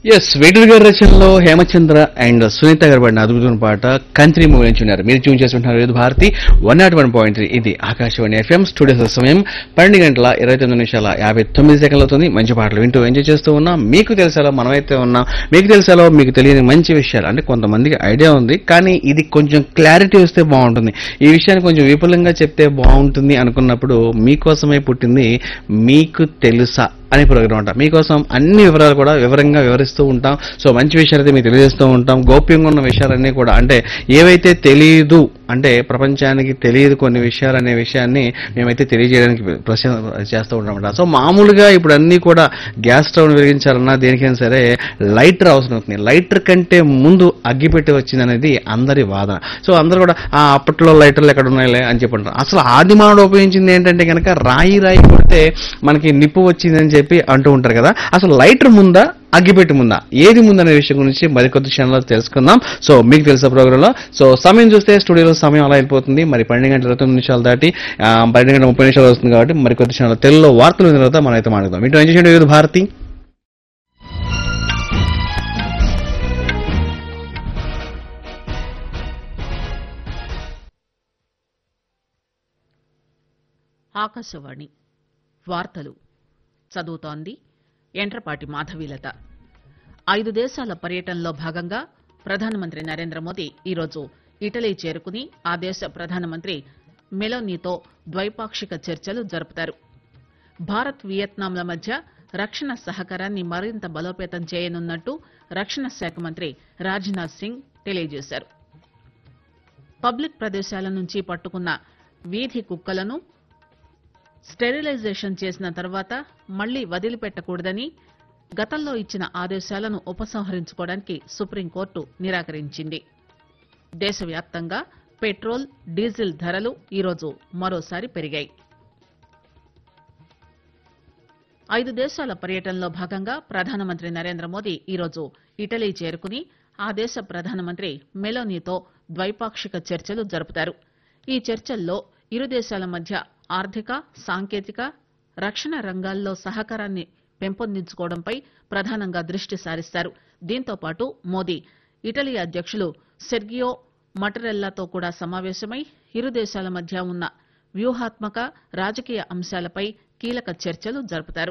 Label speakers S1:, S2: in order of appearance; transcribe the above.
S1: yes Veturi గారి రచనలో Hemachandra and Sunitha గారు పడిన అద్భుతమైన పాట కంత్రి మూవీ నుంచి ఉన్నారు మీరు ట్యూన్ చేసుకుంటున్నారు Vividh Bharati one naught one point three ఇది ఆకాశవాణి ఎఫ్ఎం స్టూడియో సమయం పన్నెండు గంటల ఇరవై తొమ్మిది నిమిషాల యాభై తొమ్మిది సెకండ్లు అవుతుంది మంచి పాటలు వింటూ ఎంజాయ్ చేస్తూ ఉన్నాం మీకు తెలిసాలో మనమైతే ఉన్నాం మీకు తెలిసాలో మీకు తెలియని మంచి విషయాలు అంటే కొంతమందికి ఐడియా ఉంది కానీ ఇది కొంచెం క్లారిటీ వస్తే బాగుంటుంది ఈ విషయాన్ని కొంచెం విపులంగా చెప్తే బాగుంటుంది అనుకున్నప్పుడు మీకోసమే పుట్టింది మీకు తెలుసా అనే ప్రోగ్రామ్ అంట మీకోసం అన్ని వివరాలు కూడా వివరంగా వివరిస్తూ ఉంటాం సో మంచి విషయాలు అయితే మీకు తెలియజేస్తూ ఉంటాం గోప్యంగా ఉన్న విషయాలన్నీ కూడా అంటే ఏవైతే తెలియదు అంటే ప్రపంచానికి తెలియదు కొన్ని విషయాలు అనే విషయాన్ని మేమైతే తెలియజేయడానికి ప్రశ్న చేస్తూ ఉంటాం సో మామూలుగా ఇప్పుడు అన్ని కూడా గ్యాస్ స్టవ్ వెలిగించాలన్నా దేనికైనా సరే లైటర్ అవసరం అవుతుంది లైటర్ కంటే ముందు అగ్గిపెట్టి వచ్చింది అనేది అందరి వాదన సో అందరూ కూడా ఆ అప్పట్లో లైటర్లు ఎక్కడ ఉన్నాయిలే అని చెప్పి అంటారు అసలు ఆది మానవుడు ఉపయోగించింది ఏంటంటే కనుక రాయి రాయి కొడితే మనకి నిప్పు వచ్చిందని చెప్పి అంటూ ఉంటారు కదా అసలు లైటర్ ముందా అగ్గిపెట్టి ముందా ఏది ముందనే విషయం గురించి మరికొద్ది క్షణంలో తెలుసుకుందాం సో మీకు తెలిసిన ప్రోగ్రాంలో సో సమయం చూస్తే స్టూడియోలో సమయం అలా అయిపోతుంది మరి పన్నెండు గంటల ఇరవై తొమ్మిది నిమిషాలు దాటి ఆ, పన్నెండు గంటల ముప్పై నిమిషాలు వస్తుంది కాబట్టి మరికొద్ది క్షణంలో తెలుగులో వార్తలు విన్న తర్వాత మనం అయితే మాట్లాడదాం ఇటు ఎంజాయ్ చేయండి వివిధ భారతి
S2: ఆకాశవాణి వార్తలు చదువుతోంది ఎంట్రపాటి మాధవీలత ఐదు దేశాల పర్యటనలో భాగంగా ప్రధానమంత్రి నరేంద్ర మోదీ ఈరోజు ఇటలీ చేరుకుని ఆ దేశ ప్రధానమంత్రి మెలోనీతో ద్వైపాక్షిక చర్చలు జరుపుతారు భారత్ వియత్నాంల మధ్య రక్షణ సహకారాన్ని మరింత బలోపేతం చేయనున్నట్టు రక్షణ శాఖ మంత్రి రాజ్నాథ్ సింగ్ తెలియజేశారు పబ్లిక్ ప్రదేశాల నుంచి పట్టుకున్న వీధి కుక్కలను స్టెరిలైజేషన్ చేసిన తర్వాత మళ్లీ వదిలిపెట్టకూడదని గతంలో ఇచ్చిన ఆదేశాలను ఉపసంహరించుకోవడానికి సుప్రీంకోర్టు నిరాకరించింది దేశవ్యాప్తంగా పెట్రోల్ డీజిల్ ధరలు ఈరోజు మరోసారి పెరిగాయి ఐదు దేశాల పర్యటనలో భాగంగా ప్రధానమంత్రి నరేంద్ర మోదీ ఈరోజు ఇటలీ చేరుకుని ఆ దేశ ప్రధానమంత్రి మెలోనీతో ద్వైపాక్షిక చర్చలు జరుపుతారు ఈ చర్చల్లో ఇరు దేశాల మధ్య ఆర్థిక సాంకేతిక రక్షణ రంగాల్లో సహకారాన్ని పెంపొందించుకోవడంపై ప్రధానంగా దృష్టి సారిస్తారు దీంతో పాటు మోదీ ఇటలీ అధ్యక్షులు సెర్గియో మటరెల్లాతో కూడా సమావేశమై ఇరు దేశాల మధ్య ఉన్న వ్యూహాత్మక రాజకీయ అంశాలపై కీలక చర్చలు జరుపుతారు